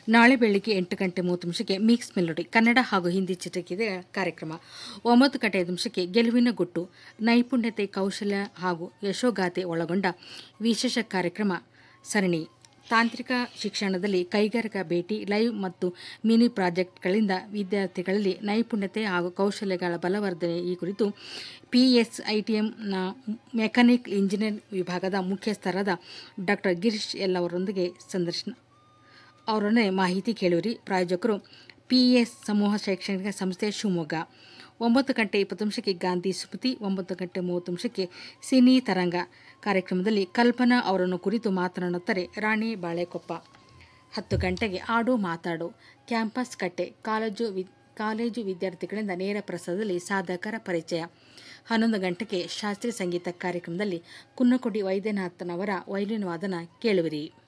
ನಾಳೆ ಬೆಳಿಗ್ಗೆ ಎಂಟು ಗಂಟೆ ಮೂವತ್ತು ನಿಮಿಷಕ್ಕೆ ಮಿಕ್ಸ್ ಮೆಲೋಡಿ ಕನ್ನಡ ಹಾಗೂ ಹಿಂದಿ ಚಿತ್ರಗೀತೆ ಕಾರ್ಯಕ್ರಮ ಒಂಬತ್ತು ಗಂಟೆ ಐದು ನಿಮಿಷಕ್ಕೆ ಗೆಲುವಿನ ಗುಟ್ಟು ನೈಪುಣ್ಯತೆ ಕೌಶಲ್ಯ ಹಾಗೂ ಯಶೋಗಾಥೆ ಒಳಗೊಂಡ ವಿಶೇಷ ಕಾರ್ಯಕ್ರಮ ಸರಣಿ ತಾಂತ್ರಿಕ ಶಿಕ್ಷಣದಲ್ಲಿ ಕೈಗಾರಿಕಾ ಭೇಟಿ ಲೈವ್ ಮತ್ತು ಮಿನಿ ಪ್ರಾಜೆಕ್ಟ್ಗಳಿಂದ ವಿದ್ಯಾರ್ಥಿಗಳಲ್ಲಿ ನೈಪುಣ್ಯತೆ ಹಾಗೂ ಕೌಶಲ್ಯಗಳ ಬಲವರ್ಧನೆ ಈ ಕುರಿತು ಪಿಎಸ್ಐಟಿಎಂನ ಮೆಕ್ಯಾನಿಕ್ ಇಂಜಿನಿಯರ್ ವಿಭಾಗದ ಮುಖ್ಯಸ್ಥರಾದ ಡಾಕ್ಟರ್ ಗಿರೀಶ್ ಎಲ್ ಅವರೊಂದಿಗೆ ಸಂದರ್ಶನ ಅವರನ್ನೇ ಮಾಹಿತಿ ಕೇಳುವಿರಿ ಪ್ರಾಯೋಜಕರು ಪಿಎಸ್ ಸಮೂಹ ಶೈಕ್ಷಣಿಕ ಸಂಸ್ಥೆ ಶಿವಮೊಗ್ಗ ಒಂಬತ್ತು ಗಂಟೆ ಇಪ್ಪತ್ತು ನಿಮಿಷಕ್ಕೆ ಗಾಂಧಿ ಸ್ಮೃತಿ ಒಂಬತ್ತು ಗಂಟೆ ಮೂವತ್ತು ನಿಮಿಷಕ್ಕೆ ಸಿನಿ ತರಂಗ ಕಾರ್ಯಕ್ರಮದಲ್ಲಿ ಕಲ್ಪನಾ ಅವರನ್ನು ಕುರಿತು ಮಾತನಾಡುತ್ತಾರೆ ರಾಣಿ ಬಾಳೆಕೊಪ್ಪ ಹತ್ತು ಗಂಟೆಗೆ ಆಡು ಮಾತಾಡು ಕ್ಯಾಂಪಸ್ ಕಟ್ಟೆ ಕಾಲೇಜು ವಿ ಕಾಲೇಜು ವಿದ್ಯಾರ್ಥಿಗಳಿಂದ ನೇರ ಪ್ರಸಾರದಲ್ಲಿ ಸಾಧಕರ ಪರಿಚಯ ಹನ್ನೊಂದು ಗಂಟೆಗೆ ಶಾಸ್ತ್ರೀಯ ಸಂಗೀತ ಕಾರ್ಯಕ್ರಮದಲ್ಲಿ ಕುನ್ನಕೊಡಿ ವೈದ್ಯನಾಥನವರ ವೈಲಿನ್ ವಾದನ ಕೇಳುವಿರಿ